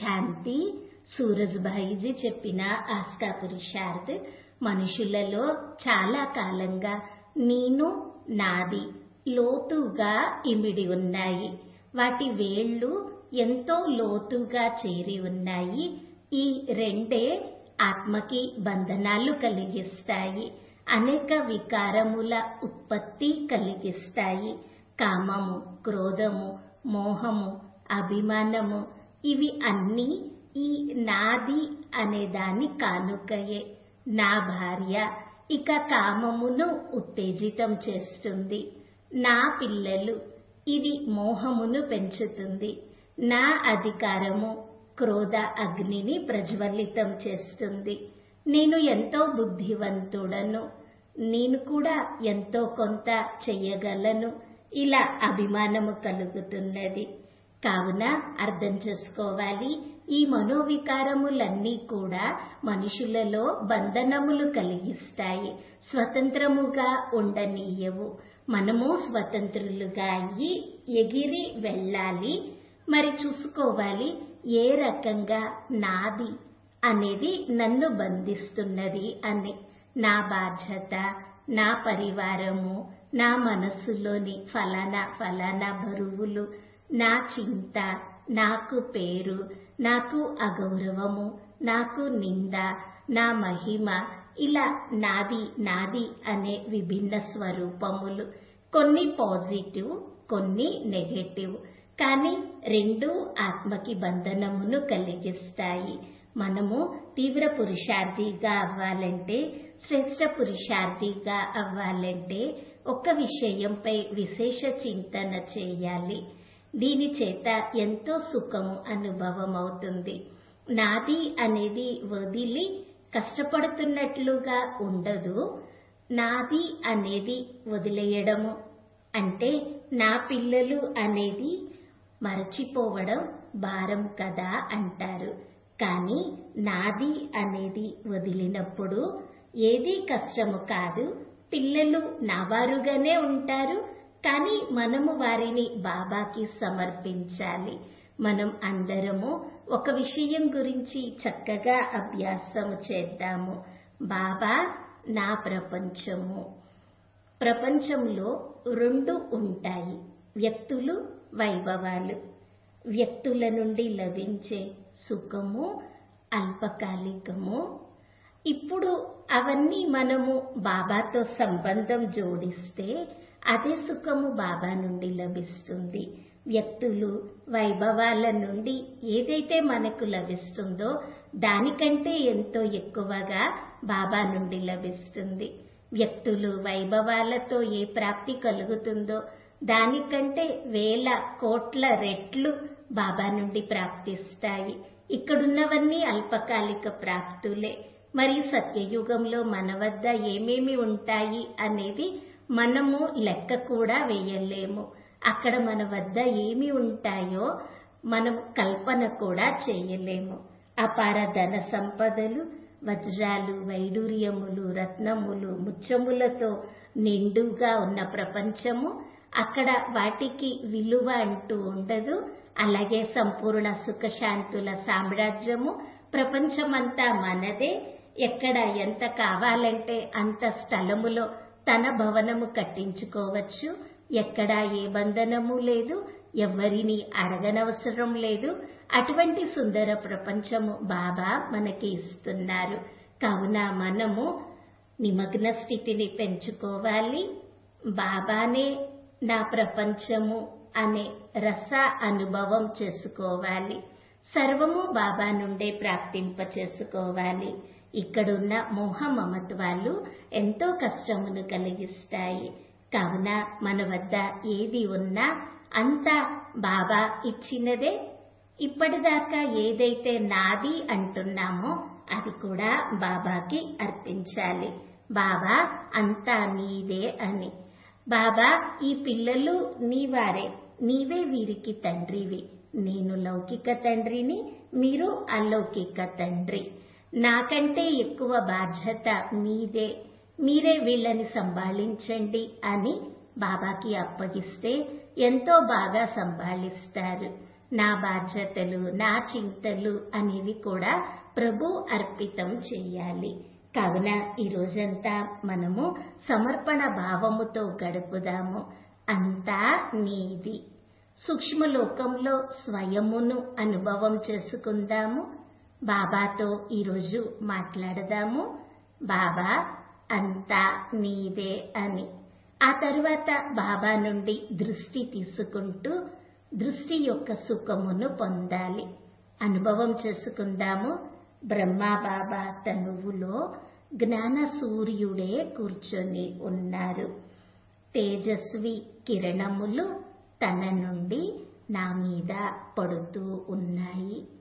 శాంతి సూరజ్భాయిజీ చెప్పిన ఆస్కా పురుషార్థ్ మనుషులలో చాలా కాలంగా నేను నాది లోతుగా ఇమిడి ఉన్నాయి వాటి వేళ్లు ఎంతో లోతుగా చేరి ఉన్నాయి ఈ రెండే ఆత్మకి బంధనాలు కలిగిస్తాయి అనేక వికారముల ఉత్పత్తి కలిగిస్తాయి కామము క్రోధము మోహము అభిమానము ఇవి అన్నీ ఈ నాది అనే దాని కానుకయే నా భార్య ఇక కామమును ఉత్తేజితం చేస్తుంది నా పిల్లలు ఇది మోహమును పెంచుతుంది నా అధికారము క్రోధ అగ్నిని ప్రజ్వలితం చేస్తుంది నేను ఎంతో బుద్ధివంతుడను నేను కూడా ఎంతో కొంత చెయ్యగలను ఇలా అభిమానము కలుగుతున్నది కావున అర్థం చేసుకోవాలి ఈ మనోవికారములన్నీ కూడా మనుషులలో బంధనములు కలిగిస్తాయి స్వతంత్రముగా ఉండనీయవు మనము స్వతంత్రులుగా అయ్యి ఎగిరి వెళ్ళాలి మరి చూసుకోవాలి ఏ రకంగా నాది అనేది నన్ను బంధిస్తున్నది అని నా బాధ్యత నా పరివారము నా మనస్సులోని ఫలానా ఫలానా బరువులు నా చింత నాకు పేరు నాకు అగౌరవము నాకు నింద నా మహిమ ఇలా నాది నాది అనే విభిన్న స్వరూపములు కొన్ని పాజిటివ్ కొన్ని నెగటివ్ కానీ రెండు ఆత్మకి బంధనమును కలిగిస్తాయి మనము తీవ్ర పురుషార్థిగా అవ్వాలంటే శ్రేష్ట పురుషార్థిగా అవ్వాలంటే ఒక విషయంపై విశేష చింతన చేయాలి దీని చేత ఎంతో సుఖము అనుభవం అవుతుంది నాది అనేది వదిలి కష్టపడుతున్నట్లుగా ఉండదు నాది అనేది వదిలేయడము అంటే నా పిల్లలు అనేది మరచిపోవడం భారం కదా అంటారు కానీ నాది అనేది వదిలినప్పుడు ఏది కష్టము కాదు పిల్లలు నావారుగానే ఉంటారు కానీ మనము వారిని బాబాకి సమర్పించాలి మనం అందరము ఒక విషయం గురించి చక్కగా అభ్యాసము చేద్దాము బాబా నా ప్రపంచము ప్రపంచంలో రెండు ఉంటాయి వ్యక్తులు వైభవాలు వ్యక్తుల నుండి లభించే సుఖము అల్పకాలికము ఇప్పుడు అవన్నీ మనము బాబాతో సంబంధం జోడిస్తే అదే సుఖము బాబా నుండి లభిస్తుంది వ్యక్తులు వైభవాల నుండి ఏదైతే మనకు లభిస్తుందో దానికంటే ఎంతో ఎక్కువగా బాబా నుండి లభిస్తుంది వ్యక్తులు వైభవాలతో ఏ ప్రాప్తి కలుగుతుందో దానికంటే వేల కోట్ల రెట్లు బాబా నుండి ప్రాప్తిస్తాయి ఇక్కడున్నవన్నీ అల్పకాలిక ప్రాప్తులే మరి సత్యయుగంలో మన వద్ద ఏమేమి ఉంటాయి అనేది మనము లెక్క కూడా వేయలేము అక్కడ మన వద్ద ఏమి ఉంటాయో మనం కల్పన కూడా చేయలేము అపార ధన సంపదలు వజ్రాలు వైడూర్యములు రత్నములు ముచ్చములతో నిండుగా ఉన్న ప్రపంచము అక్కడ వాటికి విలువ అంటూ ఉండదు అలాగే సంపూర్ణ సుఖశాంతుల సామ్రాజ్యము ప్రపంచమంతా మనదే ఎక్కడ ఎంత కావాలంటే అంత స్థలములో తన భవనము కట్టించుకోవచ్చు ఎక్కడ ఏ బంధనము లేదు ఎవరిని అడగనవసరం లేదు అటువంటి సుందర ప్రపంచము బాబా మనకి ఇస్తున్నారు కావున మనము నిమగ్న స్థితిని పెంచుకోవాలి బాబానే నా ప్రపంచము అనే రస అనుభవం చేసుకోవాలి సర్వము బాబా నుండే ప్రాప్తింప చేసుకోవాలి ఇక్కడున్న మోహ మమత్వాలు ఎంతో కష్టమును కలిగిస్తాయి కావున మన వద్ద ఏది ఉన్నా అంతా బాబా ఇచ్చినదే ఇప్పటిదాకా ఏదైతే నాది అంటున్నామో అది కూడా బాబాకి అర్పించాలి బాబా అంతా నీదే అని బాబా ఈ పిల్లలు నీవారే నీవే వీరికి తండ్రివి నేను లౌకిక తండ్రిని మీరు అలౌకిక తండ్రి నాకంటే ఎక్కువ బాధ్యత మీదే మీరే వీళ్ళని సంభాళించండి అని బాబాకి అప్పగిస్తే ఎంతో బాగా సంభాళిస్తారు నా బాధ్యతలు నా చింతలు అనేవి కూడా ప్రభు అర్పితం చెయ్యాలి కావున ఈ రోజంతా మనము సమర్పణ భావముతో గడుపుదాము అంతా నీది సూక్ష్మలోకంలో స్వయమును అనుభవం చేసుకుందాము బాబాతో ఈరోజు మాట్లాడదాము బాబా అంతా నీదే అని ఆ తరువాత బాబా నుండి దృష్టి తీసుకుంటూ దృష్టి యొక్క సుఖమును పొందాలి అనుభవం చేసుకుందాము బ్రహ్మా బాబా తనువులో జ్ఞాన సూర్యుడే కూర్చొని ఉన్నారు తేజస్వి కిరణములు తన నుండి నా మీద పడుతూ ఉన్నాయి